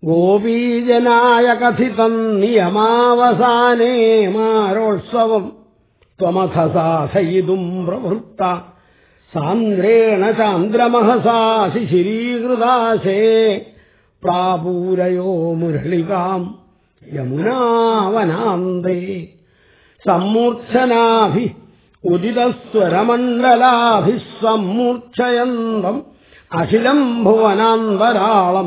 ഗോപീജനായ കഥിതം നിയമാവസാനേ മാരോത്സവം ത്വമഥ സാധയിതും പ്രവൃത്ത സാന്ദ്രേണ ചാന്ദ്രമഹസാ ശിശിരീകൃതാശേ പ്രാപൂരയോ മുരളികാം യമുനാവനാന്തേ സമ്മൂർച്ഛനാഭി ഉദിതസ്വരമണ്ഡലാഭി സമ്മൂർച്ഛയന്തം അഖിലം ഭുവനാന്തരാളം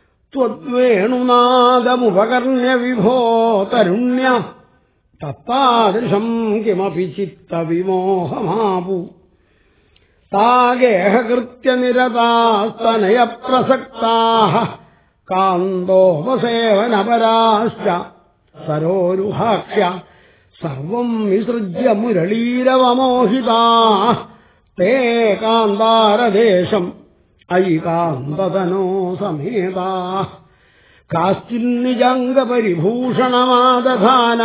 ത്വദ്വേണുനാദമുപകർണ്യ വിഭോ തരുണ്യ തത്താദൃശം കിമപി ചിത്തവിമോഹമാപു താഗേഹകൃത്യനിരതാസ്തനയപ്രസക്താः കാന്തോപസേവനപരാശ്ച സരോരുഹാക്ഷ്യ സർവം വിസൃജ്യ മുരളീരവമോഹിതാः ते കാന്താരദേശം അയി കാന്തതനോ സമേതാः കാശ്ചിന്നിജംഗപരിഭൂഷണമാദധാന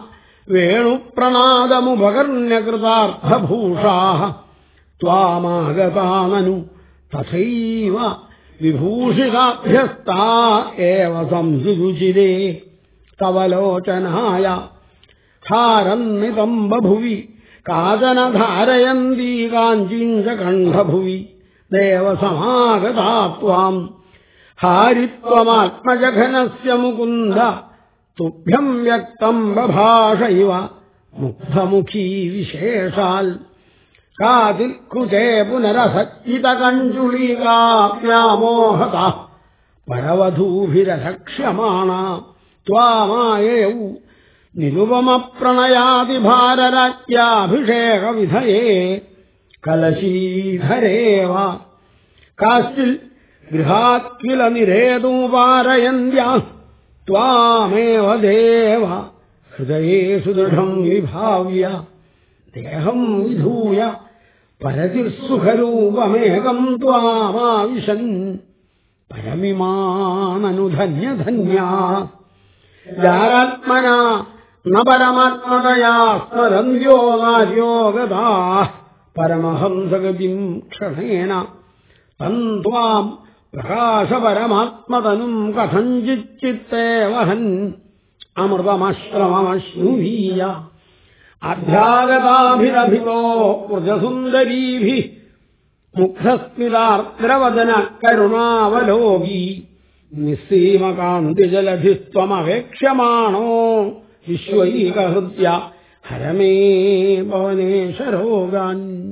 വേണുപ്രണാദമുപകർണ്യകൃതാർത്ഥഭൂഷാः त्वामागताननु तथैव विभूषिताभ्यस्ता एव संसुरुचिरे तव लोचनाय हारन्नितम् बभुवि काचन धारयन्ती काञ्चीम् च कण्ठभुवि देवसमागता त्वाम् हारित्वमात्मजघनस्य मुकुन्द तुभ्यम् व्यक्तम् बभाष इव मुग्धमुखी विशेषाल् കാതിൽ കൃതേ പുനരസജ്ജിതകഞ്ജുളീകാപ്യാമോഹത പരവധൂഭിരലക്ഷ്യമാണ ത്വാമായയൗ നിരുപമപ്രണയാതിഭാരരാജ്യാഭിഷേകവിധയേ കലശീധരേവ കാശ്ചിൽ ഗൃഹാത് കില നിരേതൂപാരയന്ത്യ ത്വാമേവ ദേവ ഹൃദയേ സുദൃഢം വിഭാവ്യ ദേഹം വിധൂയ പരതിർസുഖരൂപമേകം ത്വാമാവിശൻ പരമിമാനനുധന്യധന്യ യാരാത്മന ന പരമാത്മതയാ സ്മരന്ത്യോ നാര്യോഗതാ പരമഹംസഗതിം ക്ഷണേന തന്ത്വാം പ്രകാശപരമാത്മതനും കഥഞ്ചിച്ചിത്തേ വഹൻ അമൃതമശ്രമമശ്നുവീയ അഭ്യാഗതാഭിരഭിതോ വൃജസുന്ദരീഭി മുഗ്ധസ്മിതാർദ്രവദന കരുണാവലോകി നിസ്സീമകാന്തിജലധിസ്ത്വമവേക്ഷ്യമാണോ വിശ്വൈകഹൃത്യ ഹരമേ ഭവനേശരോഗാൻ